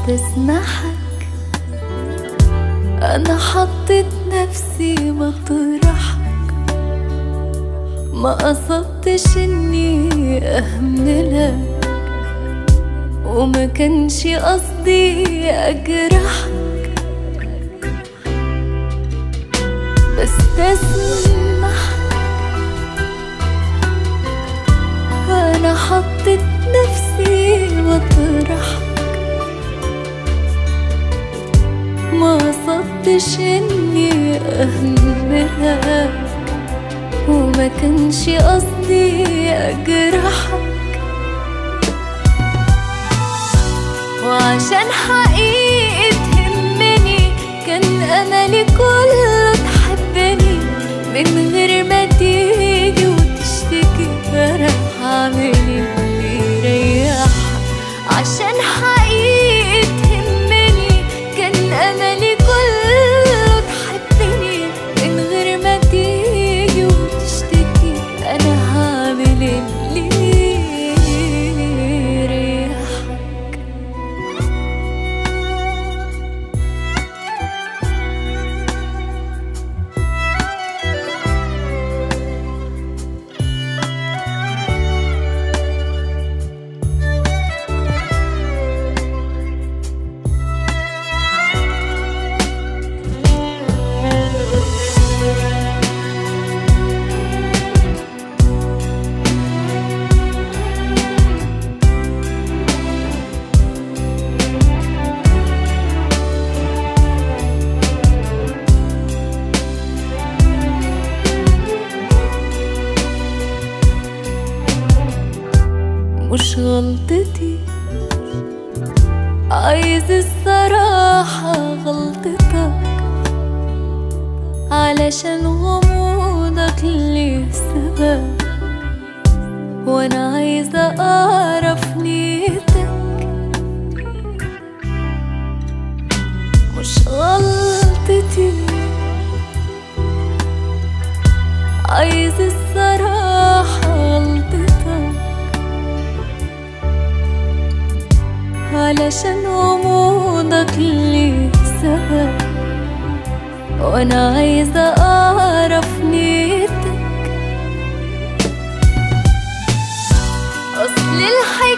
تسمحك أنا حطيت نفسي مطرحك ما قصدتش إني أهملك وما كانش قصدي أجرحك بس تسمح أنا حطيت نفسي مطرحك ما قصدتش إني أهملك وما كانش قصدي أجرحك وعشان حقيقي تهمني كان أملي كله تحبني من غير ما تيجي وتشتكي أنا هعمل اللي يريحك عشان حقيقي تهمني كان أملي كله تحبني من غير ما تيجي وتشتكي أنا هعمل اللي يريحك مش غلطتي عايز الصراحة غلطتك علشان غموضك ليه سبب وانا عايزة اعرف نيتك مش غلطتي عايز الصراحة غلطتك علشان غموضك ليه سبب وانا عايزة اعرف نيتك اصل الحياة